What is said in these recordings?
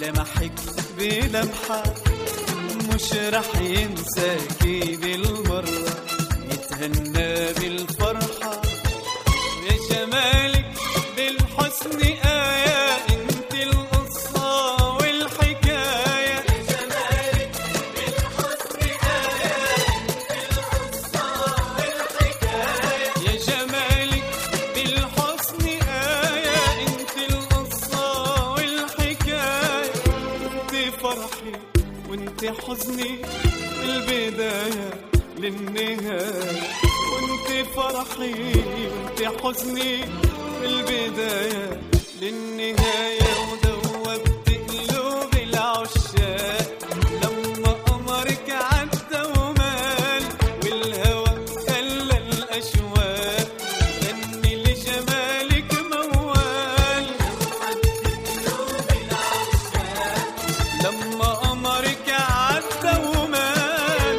لمحك بلمحة مش رح ينساكي بالمرة يتهنى بالفرحة يا جمالك بالحسن آية انت القصة والحكاية يا جمالك بالحسن آية انت القصة والحكاية انت فرحي وانت حزني البداية للنهاية وانت فرحي وانت حزني البداية للنهاية ودوبت قلوب العشاق لما قمرك عدى ومال والهوى خلى الأشواق غني لجمالك موال لما قمرك عدى ومال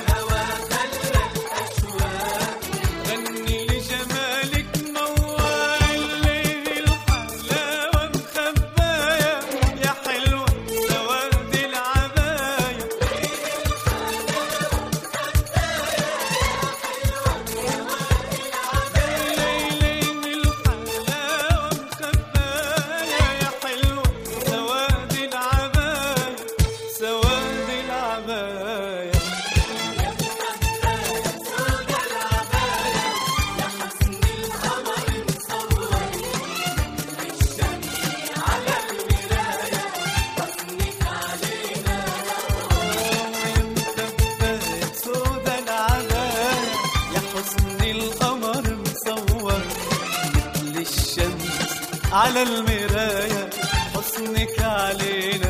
غني لجمالك موال ليه الحلاوة مخباية يا حلوة سواد العباية ليلين الحلاوة مخباية يا حلوة سواد العباية سواد العباية مكباية سودا العباية يا حسن القمر مصور مثل الشمس على المراية حسنك علينا